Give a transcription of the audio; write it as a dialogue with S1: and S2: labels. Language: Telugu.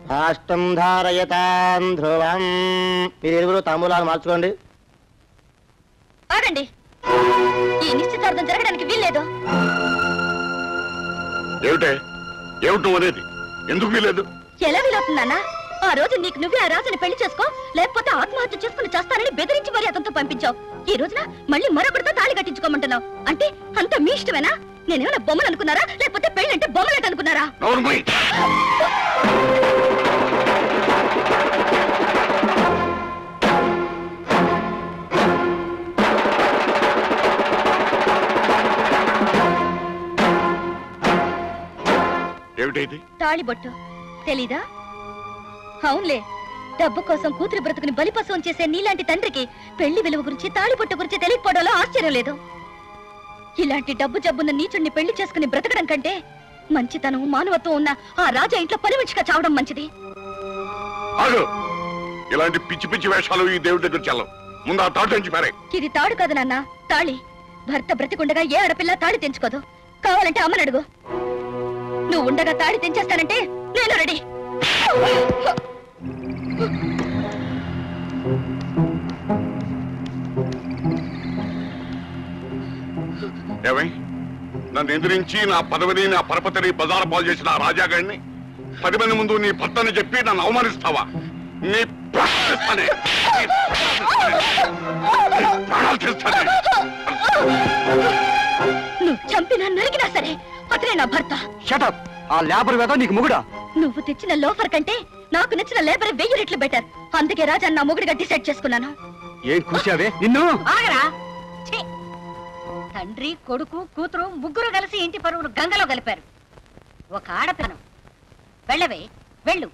S1: అష్టం ధారయతాం ధ్రువం మీరు ఇరువురు తాంబూలాలు మార్చుకోండి
S2: ఆగండి ఈ నిశ్చితార్థం జరగడానికి వీల్లేదు
S3: ఏమిటే ఏమిటి నువ్వు అనేది ఎందుకు వీలేదు
S2: ఎలా వీలవుతుందన్నా ఆ రోజు నీకు నువ్వే ఆ రాజుని పెళ్లి చేసుకో లేకపోతే ఆత్మహత్య చేసుకుని చేస్తానని బెదిరించి మరి అతనితో పంపించావు ఈ రోజున మళ్ళీ మరొకరితో తాళి కట్టించుకోమంటున్నావు అంటే అంత మీ ఇష్టమేనా నేనేమైనా బొమ్మలు అనుకున్నారా లేకపోతే పెళ్ళి అంటే బొమ్మలకు అనుకున్నారా
S3: నోరు మూయి. ఏమిటి
S2: తాళిబొట్టు తెలీదా అవునులే డబ్బు కోసం కూతురి బ్రతుకుని బలిపశువం చేసే నీలాంటి తండ్రికి పెళ్లి విలువ గురించి తాళిబొట్టు గురించి తెలియకపోవడంలో ఆశ్చర్యం లేదు ఇలాంటి డబ్బు జబ్బున్న నీచుణ్ణి పెళ్లి చేసుకుని బ్రతకడం కంటే మంచితనం మానవత్వం ఉన్న ఆ రాజా ఇంట్లో పనిమంచిగా చావడం మంచిది
S3: ఆగు ఇలాంటి పిచ్చి పిచ్చి వేషాలు ఈ దేవుడి దగ్గర చెల్లవు ముందు ఆ తాట నుంచి పారే
S2: ఇది తాడు కాదు నాన్న తాళి భర్త బ్రతికుండగా ఏ ఆడపిల్ల తాళి తెంచుకోదు కావాలంటే అమ్మని అడుగు నువ్వు ఉండగా తాళి తెంచేస్తానంటే నేను రెడీ
S3: ఏమై నన్ను ఎదిరించి నా పదవిని నా పరపతిని బజార పాలు చేసిన ఆ రాజాగాడిని పది మంది ముందు నీ భర్తని చెప్పి నన్ను అవమానిస్తావా నీ ప్రాణాలు తీస్తానే. నీ ప్రాణాలు తీస్తానే. నీ ప్రాణాలు తీస్తానే.
S2: నువ్వు చంపినా నరికినా సరే అతనే నా భర్త
S4: షటప్ ఆ లేబర్ వేద నీకు ముగుడా
S2: నువ్వు తెచ్చిన లోఫర్ కంటే నాకు నచ్చిన లేబర్ వెయ్యి రెట్లు బెటర్ అందుకే రాజా నా మొగుడిగా డిసైడ్ చేసుకున్నాను
S4: ఏం కూర్చావే నిన్ను
S5: ఆగరా ఛీ! తండ్రి కొడుకు కూతురు ముగ్గురు కలిసి ఇంటి పరువును గంగలో కలిపారు ఒక ఆడపిల్లను వెళ్ళవే వెళ్ళు